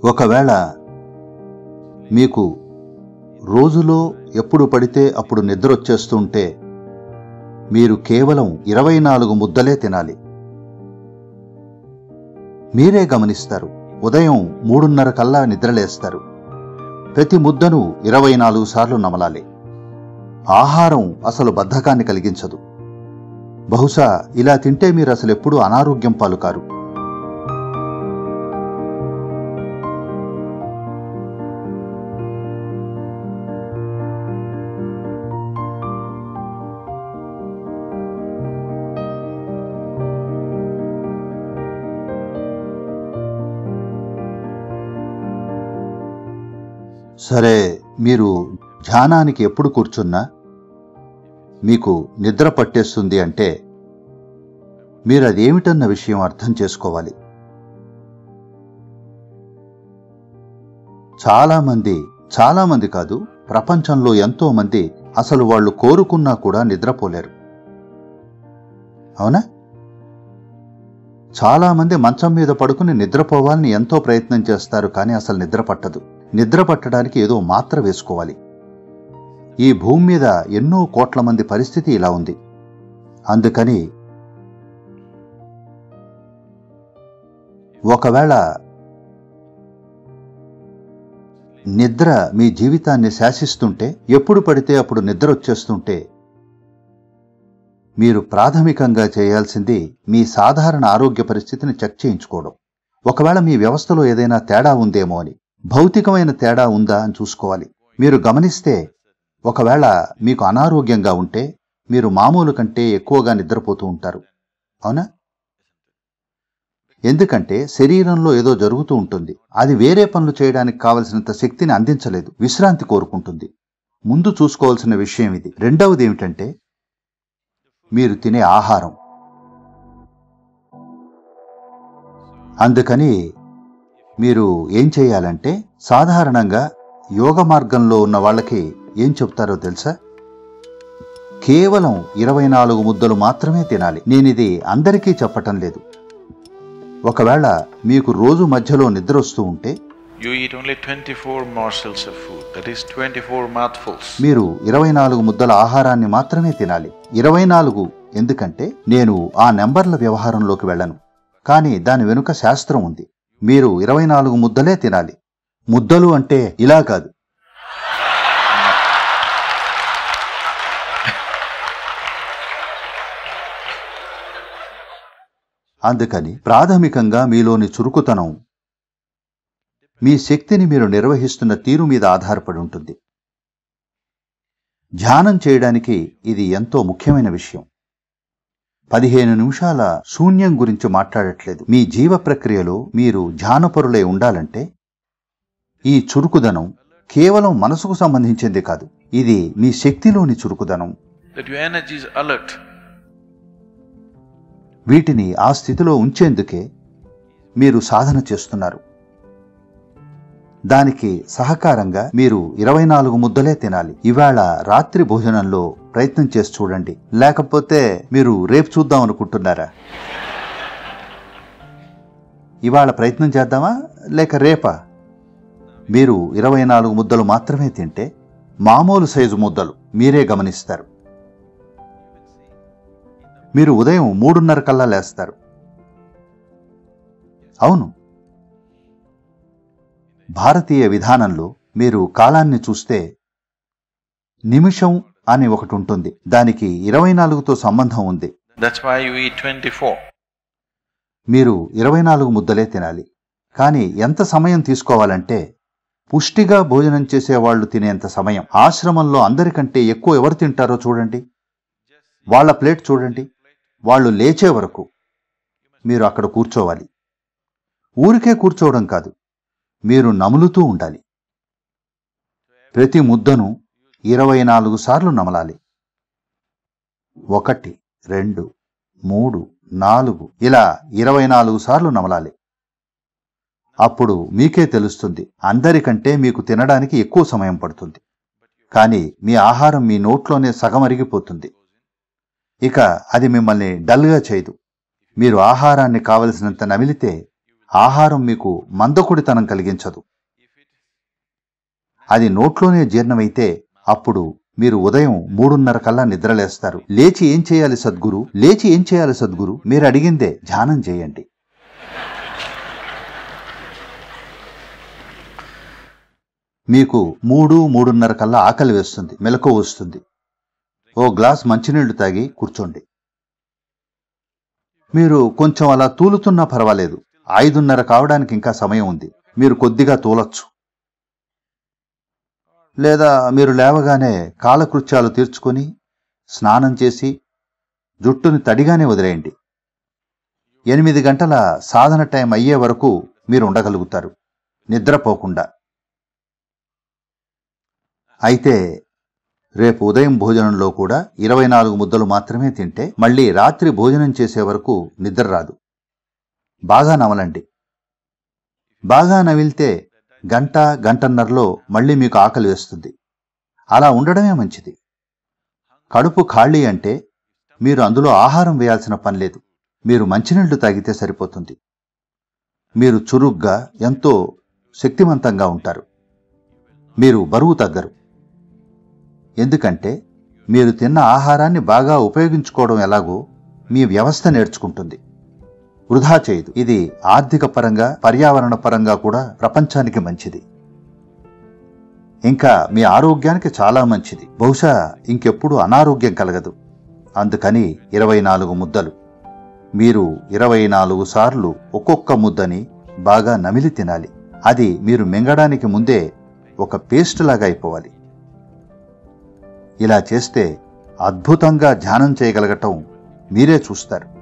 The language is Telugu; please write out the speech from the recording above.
ఒకవేళ మీకు రోజులో ఎప్పుడు పడితే అప్పుడు నిద్ర వచ్చేస్తుంటే మీరు కేవలం ఇరవై నాలుగు ముద్దలే తినాలి మీరే గమనిస్తారు ఉదయం మూడున్నర కల్లా నిద్రలేస్తారు ప్రతి ముద్దను ఇరవై నాలుగు సార్లు నమలాలి ఆహారం అసలు బద్ధకాన్ని కలిగించదు బహుశా ఇలా తింటే మీరు అసలు ఎప్పుడూ అనారోగ్యం పాలుకారు సరే మీరు ధ్యానానికి ఎప్పుడు కూర్చున్నా మీకు నిద్ర పట్టేస్తుంది అంటే మీరు అదేమిటన్న విషయం అర్థం చేసుకోవాలి చాలామంది చాలామంది కాదు ప్రపంచంలో ఎంతో మంది అసలు వాళ్ళు కోరుకున్నా కూడా నిద్రపోలేరు అవునా చాలామంది మంచం మీద పడుకుని నిద్రపోవాలని ఎంతో ప్రయత్నం చేస్తారు కానీ అసలు నిద్ర పట్టదు నిద్ర పట్టడానికి ఏదో మాత్ర వేసుకోవాలి ఈ భూమి మీద ఎన్నో కోట్ల మంది పరిస్థితి ఇలా ఉంది అందుకని ఒకవేళ నిద్ర మీ జీవితాన్ని శాసిస్తుంటే ఎప్పుడు పడితే అప్పుడు నిద్ర వచ్చేస్తుంటే మీరు ప్రాథమికంగా చేయాల్సింది మీ సాధారణ ఆరోగ్య పరిస్థితిని చెక్ చేయించుకోవడం ఒకవేళ మీ వ్యవస్థలో ఏదైనా తేడా ఉందేమో అని భౌతికమైన తేడా ఉందా అని చూసుకోవాలి మీరు గమనిస్తే ఒకవేళ మీకు అనారోగ్యంగా ఉంటే మీరు మామూలు కంటే ఎక్కువగా నిద్రపోతూ ఉంటారు అవునా ఎందుకంటే శరీరంలో ఏదో జరుగుతూ ఉంటుంది అది వేరే పనులు చేయడానికి కావలసినంత శక్తిని అందించలేదు విశ్రాంతి కోరుకుంటుంది ముందు చూసుకోవాల్సిన విషయం ఇది రెండవది ఏమిటంటే మీరు తినే ఆహారం అందుకని మీరు ఏం చేయాలంటే సాధారణంగా యోగ మార్గంలో ఉన్న వాళ్ళకి ఏం చెప్తారో తెలుసా కేవలం ఇరవై నాలుగు ముద్దలు మాత్రమే తినాలి నేనిది అందరికీ చెప్పటం లేదు ఒకవేళ మీకు రోజు మధ్యలో నిద్ర వస్తూ ఉంటే You eat only 24 morsels of food, that is 24 mouthfuls. మీరు ఇరవై నాలుగు ముద్దల ఆహారాన్ని మాత్రమే తినాలి ఇరవై నాలుగు ఎందుకంటే నేను ఆ నెంబర్ల వ్యవహారంలోకి వెళ్ళను కానీ దాని వెనుక శాస్త్రం ఉంది మీరు ఇరవై నాలుగు ముద్దలే తినాలి ముద్దలు అంటే ఇలా కాదు అందుకని ప్రాథమికంగా మీలోని చురుకుతనం మీ శక్తిని మీరు నిర్వహిస్తున్న తీరు మీద ఆధారపడి ఉంటుంది ధ్యానం చేయడానికి ఇది ఎంతో ముఖ్యమైన విషయం పదిహేను నిమిషాల శూన్యం గురించి మాట్లాడట్లేదు మీ జీవ ప్రక్రియలో మీరు ధ్యానపరులై ఉండాలంటే ఈ చురుకుదనం కేవలం మనసుకు సంబంధించింది కాదు ఇది మీ శక్తిలోని చురుకుదనం That your energy is alert. వీటిని ఆ స్థితిలో ఉంచేందుకే మీరు సాధన చేస్తున్నారు దానికి సహకారంగా మీరు ఇరవై నాలుగు ముద్దలే తినాలి ఇవాళ రాత్రి భోజనంలో ప్రయత్నం చేసి చూడండి లేకపోతే మీరు రేపు చూద్దాం అనుకుంటున్నారా ఇవాళ ప్రయత్నం చేద్దామా లేక రేపా మీరు ఇరవై నాలుగు ముద్దలు మాత్రమే తింటే మామూలు సైజు ముద్దలు మీరే గమనిస్తారు మీరు ఉదయం మూడున్నర కల్లా లేస్తారు అవును భారతీయ విధానంలో మీరు కాలాన్ని చూస్తే నిమిషం అని ఒకటి ఉంటుంది దానికి ఇరవై నాలుగుతో సంబంధం ఉంది That's why you eat 24. మీరు ఇరవై నాలుగు ముద్దలే తినాలి కానీ ఎంత సమయం తీసుకోవాలంటే పుష్టిగా భోజనం చేసేవాళ్లు తినేంత సమయం ఆశ్రమంలో అందరికంటే ఎక్కువ ఎవరు తింటారో చూడండి వాళ్ళ ప్లేట్ చూడండి వాళ్ళు లేచే వరకు మీరు అక్కడ కూర్చోవాలి ఊరికే కూర్చోవడం కాదు మీరు నములుతూ ఉండాలి ప్రతి ముద్దను ఇరవై నాలుగు సార్లు నమలాలి ఒకటి రెండు మూడు నాలుగు ఇలా ఇరవై నాలుగు సార్లు నమలాలి అప్పుడు మీకే తెలుస్తుంది అందరికంటే మీకు తినడానికి ఎక్కువ సమయం పడుతుంది కానీ మీ ఆహారం మీ నోట్లోనే సగం అరిగిపోతుంది ఇక అది మిమ్మల్ని డల్గా చేయదు మీరు ఆహారాన్ని కావలసినంత నమిలితే ఆహారం మీకు మందకొడితనం కలిగించదు అది నోట్లోనే జీర్ణమైతే అప్పుడు మీరు ఉదయం మూడున్నర కల్లా నిద్రలేస్తారు లేచి ఏం చేయాలి సద్గురు లేచి ఏం చేయాలి సద్గురు మీరు అడిగిందే ధ్యానం చేయండి మీకు మూడు మూడున్నర కల్లా ఆకలి వేస్తుంది మెలకు వస్తుంది ఓ గ్లాస్ మంచినీళ్లు తాగి కూర్చోండి మీరు కొంచెం అలా తూలుతున్నా పర్వాలేదు ఐదున్నర కావడానికి ఇంకా సమయం ఉంది మీరు కొద్దిగా తూలొచ్చు లేదా మీరు లేవగానే కాలకృత్యాలు తీర్చుకొని స్నానం చేసి జుట్టుని తడిగానే వదిలేయండి ఎనిమిది గంటల సాధన టైం అయ్యే వరకు మీరు ఉండగలుగుతారు నిద్రపోకుండా అయితే రేపు ఉదయం భోజనంలో కూడా ఇరవై నాలుగు ముద్దలు మాత్రమే తింటే మళ్ళీ రాత్రి భోజనం చేసే వరకు నిద్ర రాదు బాగా నవలండి బాగా నవిలితే గంట గంటన్నరలో మళ్ళీ మీకు ఆకలి వేస్తుంది అలా ఉండడమే మంచిది కడుపు ఖాళీ అంటే మీరు అందులో ఆహారం వేయాల్సిన పని లేదు మీరు మంచినీళ్లు తాగితే సరిపోతుంది మీరు చురుగ్గా ఎంతో శక్తివంతంగా ఉంటారు మీరు బరువు తగ్గరు ఎందుకంటే మీరు తిన్న ఆహారాన్ని బాగా ఉపయోగించుకోవడం ఎలాగో మీ వ్యవస్థ నేర్చుకుంటుంది వృధా చేయదు ఇది ఆర్థిక పరంగా పర్యావరణ పరంగా కూడా ప్రపంచానికి మంచిది ఇంకా మీ ఆరోగ్యానికి చాలా మంచిది బహుశా ఇంకెప్పుడు అనారోగ్యం కలగదు అందుకని ఇరవై నాలుగు ముద్దలు మీరు ఇరవై నాలుగు సార్లు ఒక్కొక్క ముద్దని బాగా నమిలి తినాలి అది మీరు మింగడానికి ముందే ఒక పేస్ట్ లాగా అయిపోవాలి ఇలా చేస్తే అద్భుతంగా ధ్యానం చేయగలగటం మీరే చూస్తారు